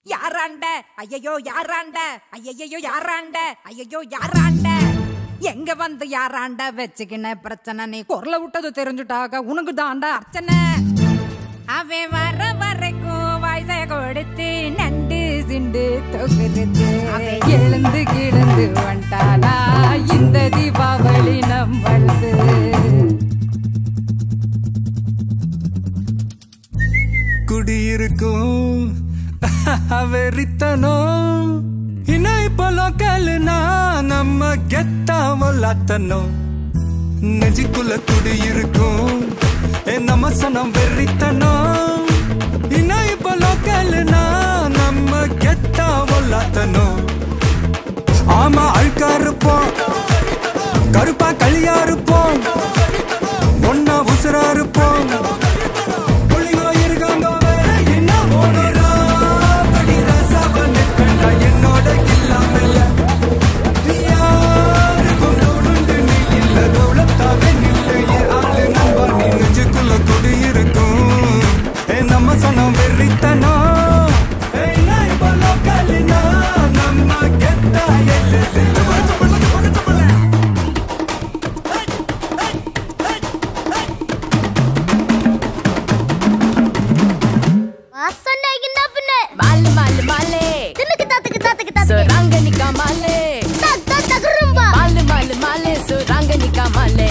யாராண்ட ஐயையோ யாராண்ட ஐயையோ யாராண்ட ஐயையோ யாராண்ட எங்க வந்து யாராண்ட வச்சுக்கின பிரச்சனை நீ குரல விட்டது தெரிஞ்சுட்டாக உனக்கு தாண்டா அர்ச்சனை அவன் வர வரைக்கும் வயசை கொடுத்து நண்டு சிண்டு தொகுது அவன் எழுந்து கிடந்து வந்துட்டானா இந்த தீபாவளி நம்மளது குடியிருக்கும் வெறித்தனம் இன்னும் இப்போ லோக்கல்னா நம்ம கெத்தா வல்லாத்தனம் நெஞ்சுக்குள்ள குடியிருக்கும் ஏ நம்ம சனம் வெறித்தனம் இன்னும் இப்போ லோக்கல்னா நம்ம கெத்தா வல்லாத்தனம் ஆமா அழுக்கா இருப்போம் கருப்பா களியா இருப்போம் ஒன்னா உசுரா இருப்போம் புள்ளிங்கோ இருக்காங்க வேற என்ன ஓடுறா படி ரசாவ நிற்பேன்டா என்னோட இல்லாமல யாருக்கும் தோணுண்டு நீ இல்ல தௌலத்தாவே நில்லு என் ஆளு நண்பா நீ நெஞ்சுக்குள்ள குடி இருக்கும் ஏ நம்ம சனம் வெறித்தனம் ஏய் நான் இப்ப லோக்கல்னா நம்ம கெத்தா எல்லை வாசனைக்குன்னா பின்ன மாலு மாலு மாலே தின்னுக்கு தாத்துக்கு தாத்துக்கு தாத்துக்கு சுரங்க நிக்கா மாலே தாக் தாக் தகுரும்பா மாலு மாலு மாலே சுரங்க நிக்கா மாலே